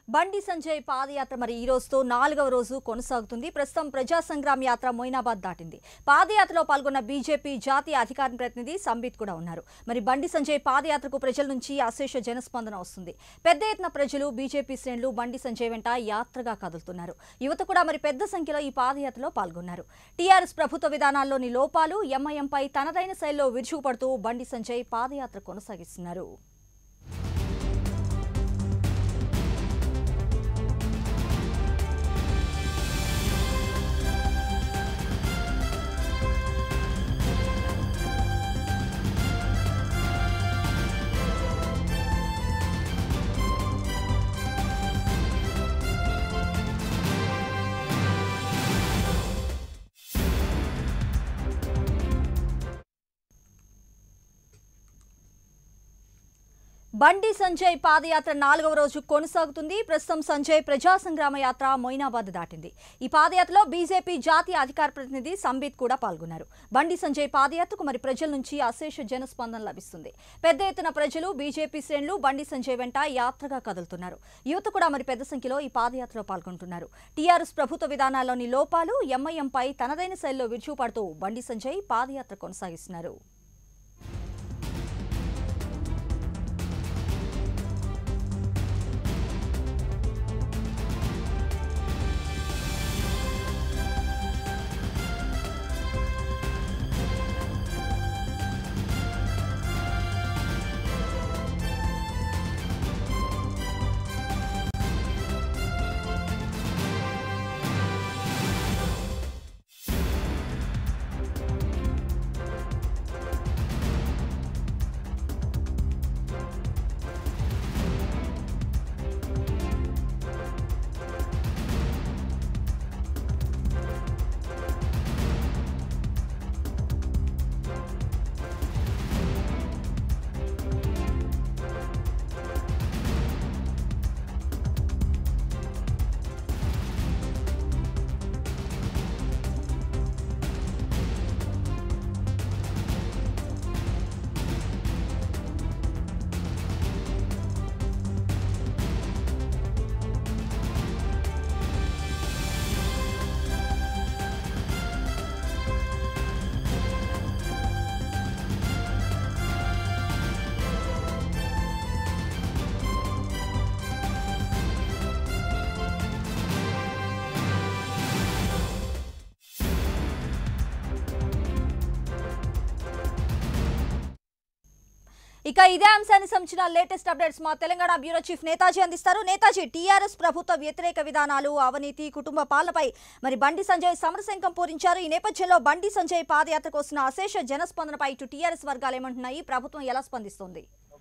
బండి సంజయ్ పాదయాత్ర మరి ఈ రోజుతో నాలుగవ రోజు కొనసాగుతుంది ప్రస్తుతం ప్రజా సంగ్రామ్ యాత్ర మొయినాబాద్ దాటింది పాదయాత్రలో పాల్గొన్న బీజేపీ జాతీయ అధికార ప్రతినిధి సంబిత్ కూడా ఉన్నారు మరి బండి సంజయ్ పాదయాత్రకు ప్రజల నుంచి అశేష జనస్పందన వస్తుంది పెద్ద ఎత్తున ప్రజలు బీజేపీ శ్రేణులు బండి సంజయ్ వెంట యాత్రగా కదులుతున్నారు యువత కూడా మరి పెద్ద సంఖ్యలో ఈ పాదయాత్రలో పాల్గొన్నారు టీఆర్ఎస్ ప్రభుత్వ విధానాల్లోని లోపాలు ఎంఐఎంపై తనదైన శైలిలో విరుచుకుపడుతూ బండి సంజయ్ పాదయాత్ర కొనసాగిస్తున్నారు బండి సంజయ్ పాదయాత్ర నాలుగవ రోజు కొనసాగుతుంది ప్రస్తుతం సంజయ్ ప్రజా సంగ్రామ యాత్ర మొయినాబాద్ దాటింది ఈ పాదయాత్రలో బీజేపీ జాతీయ అధికార ప్రతినిధి సంబిత్ కూడా పాల్గొన్నారు బండి సంజయ్ పాదయాత్రకు మరి ప్రజల నుంచి అశేష జనస్పందన లభిస్తుంది పెద్ద ఎత్తున ప్రజలు బీజేపీ శ్రేణులు బండి సంజయ్ వెంట యాత్రగా కదులుతున్నారు యువత కూడా మరి పెద్ద సంఖ్యలో ఈ పాదయాత్రలో పాల్గొంటున్నారు టీఆర్ఎస్ ప్రభుత్వ విధానాల్లోని లోపాలు ఎంఐఎంపై తనదైన శైలిలో విరుచుకుపడుతూ బండి సంజయ్ పాదయాత్ర కొనసాగిస్తున్నారు ఇక ఇదే అంశానికి సంబంధించిన లేటెస్ట్ అప్డేట్స్ మా తెలంగాణ బ్యూరో చీఫ్ నేతాజీ అందిస్తారు నేతాజీ టీఆర్ఎస్ ప్రభుత్వ వ్యతిరేక విధానాలు అవినీతి కుటుంబ పాలనపై మరి బండి సంజయ్ సమరశంకం పూరించారు ఈ నేపథ్యంలో బండి సంజయ్ పాదయాత్రకు వస్తున్న అశేష జనస్పందనపై ఇటు టీఆర్ఎస్ వర్గాలు ఏమంటున్నాయి ప్రభుత్వం ఎలా స్పందిస్తోంది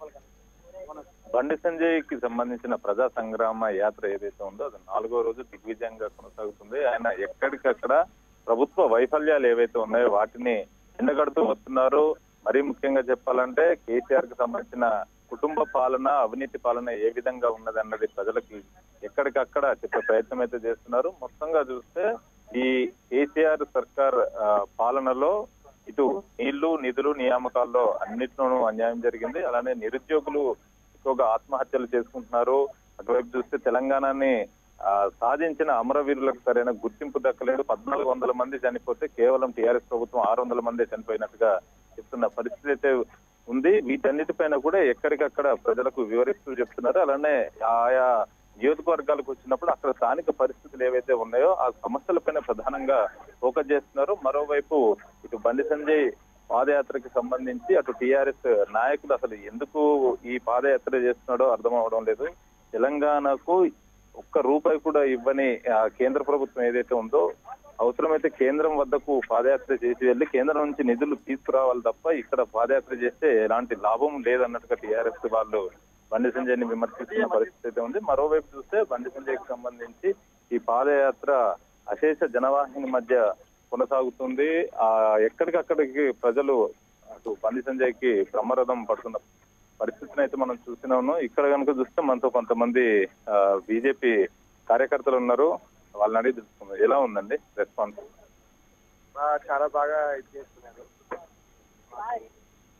బండి సంజయ్ కి సంబంధించిన ప్రజా సంగ్రామ యాత్ర ఏదైతే ఉందో అది నాలుగో రోజు దిగ్విజయంగా కొనసాగుతుంది ఆయన ఎక్కడికక్కడ ప్రభుత్వ వైఫల్యాలు ఏవైతే ఉన్నాయో వాటిని ఎండగడుతూ వస్తున్నారు మరీ ముఖ్యంగా చెప్పాలంటే కేసీఆర్ కి సంబంధించిన కుటుంబ పాలన అవినీతి పాలన ఏ విధంగా ఉన్నది అన్నది ప్రజలకి ఎక్కడికక్కడ చెప్పే ప్రయత్నం అయితే చేస్తున్నారు మొత్తంగా చూస్తే ఈ కేసీఆర్ సర్కార్ ఆ, పాలనలో ఇటు నీళ్లు నిధులు నియామకాల్లో అన్నిట్లోనూ అన్యాయం జరిగింది అలానే నిరుద్యోగులు ఎక్కువగా ఆత్మహత్యలు చేసుకుంటున్నారు అటువైపు చూస్తే తెలంగాణని ఆ, సాధించిన అమరవీరులకు సరైన గుర్తింపు దక్కలేదు పద్నాలుగు వందల మంది చనిపోతే కేవలం టీఆర్ఎస్ ప్రభుత్వం ఆరు వందల మంది చనిపోయినట్టుగా చెప్తున్న పరిస్థితి అయితే ఉంది వీటన్నిటిపైన కూడా ఎక్కడికక్కడ ప్రజలకు వివరిస్తూ చెప్తున్నారు అలానే ఆయా నియోజకవర్గాలకు వచ్చినప్పుడు అక్కడ స్థానిక పరిస్థితులు ఏవైతే ఉన్నాయో ఆ సమస్యలపైన ప్రధానంగా ఫోకస్ చేస్తున్నారు మరోవైపు ఇటు బండి సంజయ్ పాదయాత్రకి సంబంధించి అటు టీఆర్ఎస్ నాయకులు అసలు ఎందుకు ఈ పాదయాత్ర చేస్తున్నాడో అర్థం అవడం లేదు తెలంగాణకు ఒక్క రూపాయి కూడా ఇవ్వని ఆ, కేంద్ర ప్రభుత్వం ఏదైతే ఉందో అవసరమైతే కేంద్రం వద్దకు పాదయాత్ర చేసి వెళ్ళి కేంద్రం నుంచి నిధులు తీసుకురావాలి తప్ప ఇక్కడ పాదయాత్ర చేస్తే ఎలాంటి లాభం లేదన్నట్టుగా టీఆర్ఎస్ వాళ్ళు బండి సంజయ్ ని విమర్శిస్తున్న పరిస్థితి అయితే ఉంది మరోవైపు చూస్తే బండి సంజయ్ కి సంబంధించి ఈ పాదయాత్ర అశేష జనవాహిని మధ్య కొనసాగుతుంది ఆ ఎక్కడికక్కడికి ప్రజలు అటు బండి సంజయ్ కి బ్రహ్మరథం పడుతున్న పరిస్థితిని అయితే మనం చూస్తున్నాము ఇక్కడ కనుక చూస్తే మనతో కొంతమంది బీజేపీ కార్యకర్తలు ఉన్నారు వాళ్ళని అడిగి తెలుసుకుందాం ఎలా ఉందండి రెస్పాన్స్ ఆ, చాలా బాగా ఇది చేస్తున్నారు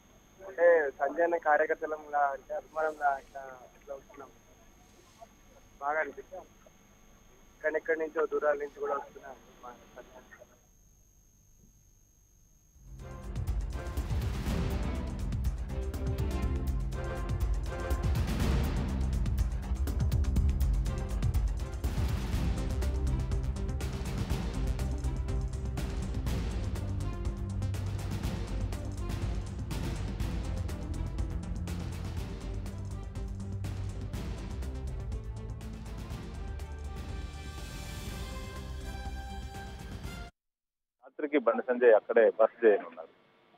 అంటే సంజయ్ అన్న కార్యకర్తలంగా అంటే అభిమానంగా ఇట్లా ఇట్లా వస్తున్నాం బాగా అనిపిస్తుంది ఎక్కడెక్కడి నుంచో దూరాల నుంచి కూడా వస్తున్నారు మా సంఘానికి. రాత్రికి బండి సంజయ్ అక్కడే బస్ చేయనున్నారు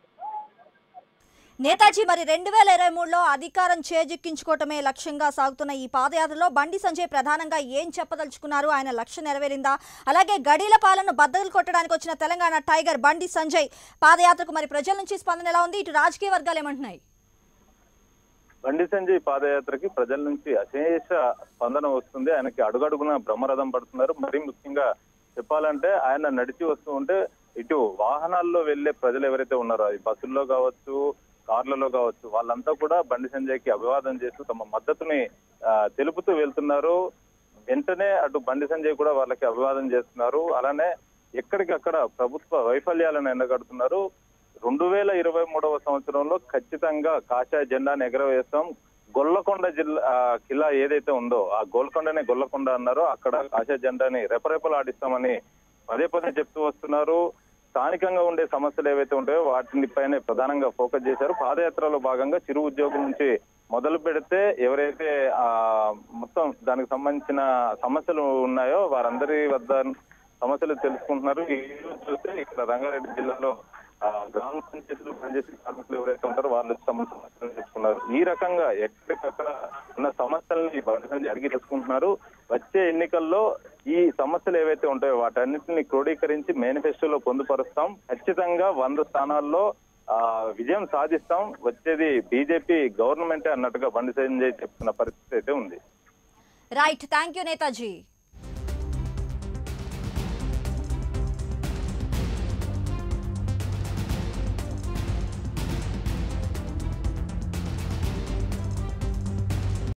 నేతాజీ మరి రెండు వేల ఇరవై మూడులో అధికారం చేజిక్కించుకోవటమే లక్ష్యంగా సాగుతున్న ఈ పాదయాత్రలో బండి సంజయ్ ప్రధానంగా ఏం చెప్పదలుచుకున్నారు ఆయన లక్ష్యం నెరవేరిందా అలాగే గడీల పాలన బద్దలు కొట్టడానికి వచ్చిన తెలంగాణ టైగర్ బండి సంజయ్ పాదయాత్రకు మరి ప్రజల నుంచి స్పందన ఎలా ఉంది ఇటు రాజకీయ వర్గాలు ఏమంటున్నాయి బండి సంజయ్ పాదయాత్రకి ప్రజల నుంచి అశేష స్పందన వస్తుంది ఆయనకి అడుగడుగున బ్రహ్మరథం పడుతున్నారు మరీ ముఖ్యంగా చెప్పాలంటే ఆయన నడిచి వస్తూ ఉంటే ఇటు వాహనాల్లో వెళ్లే ప్రజలు ఎవరైతే ఉన్నారో అది బస్సుల్లో కావచ్చు కార్లలో కావచ్చు వాళ్ళంతా కూడా బండి సంజయ్కి అభివాదం చేస్తూ తమ మద్దతుని ఆ, తెలుపుతూ వెళ్తున్నారు వెంటనే అటు బండి సంజయ్ కూడా వాళ్ళకి అభివాదం చేస్తున్నారు అలానే ఎక్కడికక్కడ ప్రభుత్వ వైఫల్యాలను ఎండగడుతున్నారు రెండు వేల ఇరవై మూడవ సంవత్సరంలో ఖచ్చితంగా కాషాయ జెండాను ఎగరవేస్తాం గొల్లకొండ జిల్లా ఆ, కిల్లా ఏదైతే ఉందో ఆ గోల్కొండనే గొల్లకొండ అన్నారో అక్కడ కాషాయ జెండాని రెపరెపలాడిస్తామని పదే పదే చెప్తూ వస్తున్నారు స్థానికంగా ఉండే సమస్యలు ఏవైతే ఉంటాయో వాటిపైనే ప్రధానంగా ఫోకస్ చేశారు పాదయాత్రలో భాగంగా చిరు ఉద్యోగుల నుంచి మొదలు పెడితే ఎవరైతే ఆ మొత్తం దానికి సంబంధించిన సమస్యలు ఉన్నాయో వారందరి వద్ద సమస్యలు తెలుసుకుంటున్నారు ఈ రోజు చూస్తే ఇక్కడ రంగారెడ్డి జిల్లాలో ఆ, గ్రామ పంచాయతీలు పనిచేసే కార్మికులు ఎవరైతే ఉంటారో వాళ్ళు తమ సమస్యలు తెలుసుకున్నారు ఈ రకంగా ఎక్కడికక్కడ ఉన్న సమస్యల్ని బండి సంజయ్ అడిగి తెలుసుకుంటున్నారు వచ్చే ఎన్నికల్లో ఈ సమస్యలు ఏవైతే ఉంటాయో వాటన్నిటిని క్రోడీకరించి మేనిఫెస్టోలో పొందుపరుస్తాం ఖచ్చితంగా వంద స్థానాల్లో ఆ విజయం సాధిస్తాం వచ్చేది బీజేపీ గవర్నమెంటే అన్నట్టుగా బండి సంజయ్ చెప్తున్న పరిస్థితి అయితే ఉంది రైట్ థ్యాంక్ యూ నేతాజీ